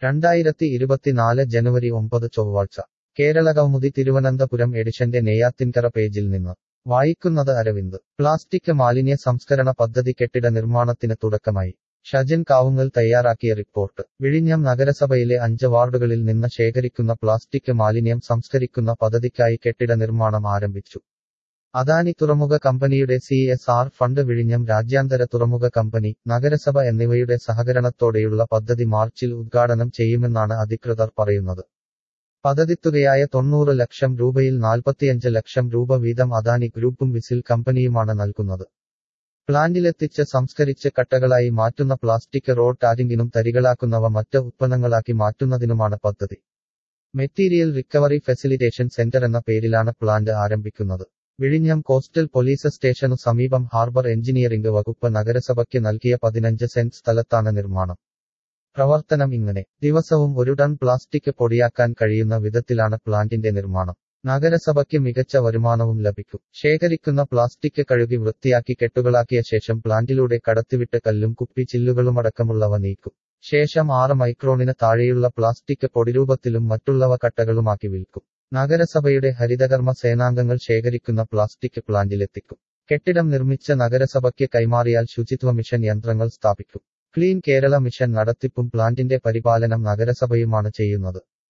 രണ്ടായിരത്തി ഇരുപത്തിനാല് ജനുവരി ഒമ്പത് ചൊവ്വാഴ്ച കേരള കൗമുദി തിരുവനന്തപുരം എഡിഷന്റെ നെയ്യാത്തിൻകര പേജിൽ നിന്ന് വായിക്കുന്നത് അരവിന്ദ് പ്ലാസ്റ്റിക് മാലിന്യ സംസ്കരണ പദ്ധതി കെട്ടിട നിർമ്മാണത്തിന് തുടക്കമായി ഷജൻ കാവുങ്ങൽ തയ്യാറാക്കിയ റിപ്പോർട്ട് വിഴിഞ്ഞം നഗരസഭയിലെ അഞ്ച് വാർഡുകളിൽ നിന്ന് ശേഖരിക്കുന്ന പ്ലാസ്റ്റിക് മാലിന്യം സംസ്കരിക്കുന്ന പദ്ധതിക്കായി കെട്ടിട നിർമ്മാണം ആരംഭിച്ചു അദാനി തുറമുഖ കമ്പനിയുടെ സി എസ് ആർ ഫണ്ട് വിഴിഞ്ഞം രാജ്യാന്തര തുറമുഖ കമ്പനി നഗരസഭ എന്നിവയുടെ സഹകരണത്തോടെയുള്ള പദ്ധതി മാർച്ചിൽ ഉദ്ഘാടനം ചെയ്യുമെന്നാണ് അധികൃതർ പറയുന്നത് പദ്ധതിത്തുകയായ തൊണ്ണൂറ് ലക്ഷം രൂപയിൽ നാൽപ്പത്തിയഞ്ച് ലക്ഷം രൂപ വീതം അദാനി ഗ്രൂപ്പും വിസിൽ കമ്പനിയുമാണ് നൽകുന്നത് പ്ലാന്റിലെത്തിച്ച് സംസ്കരിച്ച് കട്ടകളായി മാറ്റുന്ന പ്ലാസ്റ്റിക് റോഡ് ടാരിങ്ങിനും തരികളാക്കുന്നവ മറ്റ് ഉത്പന്നങ്ങളാക്കി മാറ്റുന്നതിനുമാണ് പദ്ധതി മെറ്റീരിയൽ റിക്കവറി ഫെസിലിറ്റേഷൻ സെന്റർ എന്ന പേരിലാണ് പ്ലാന്റ് ആരംഭിക്കുന്നത് വിഴിഞ്ഞം കോസ്റ്റൽ പോലീസ് സ്റ്റേഷനു സമീപം ഹാർബർ എഞ്ചിനീയറിംഗ് വകുപ്പ് നഗരസഭയ്ക്ക് നൽകിയ പതിനഞ്ച് സെന്റ് സ്ഥലത്താണ് നിർമ്മാണം പ്രവർത്തനം ഇങ്ങനെ ദിവസവും ഒരു ടൺ പ്ലാസ്റ്റിക് പൊടിയാക്കാൻ കഴിയുന്ന വിധത്തിലാണ് പ്ലാന്റിന്റെ നിർമ്മാണം നഗരസഭയ്ക്ക് മികച്ച വരുമാനവും ലഭിക്കും ശേഖരിക്കുന്ന പ്ലാസ്റ്റിക് കഴുകി വൃത്തിയാക്കി കെട്ടുകളാക്കിയ ശേഷം പ്ലാന്റിലൂടെ കടത്തിവിട്ട് കല്ലും കുപ്പി ചില്ലുകളുമടക്കമുള്ളവ നീക്കും ശേഷം ആറ് മൈക്രോണിന് താഴെയുള്ള പ്ലാസ്റ്റിക് പൊടിരൂപത്തിലും മറ്റുള്ളവ കട്ടകളുമാക്കി വിൽക്കും നഗരസഭയുടെ ഹരിതകർമ്മ സേനാംഗങ്ങൾ ശേഖരിക്കുന്ന പ്ലാസ്റ്റിക് പ്ലാന്റിലെത്തിക്കും കെട്ടിടം നിർമ്മിച്ച നഗരസഭയ്ക്ക് കൈമാറിയാൽ ശുചിത്വ മിഷൻ യന്ത്രങ്ങൾ സ്ഥാപിക്കും ക്ലീൻ കേരള മിഷൻ നടത്തിപ്പും പ്ലാന്റിന്റെ പരിപാലനം നഗരസഭയുമാണ് ചെയ്യുന്നത്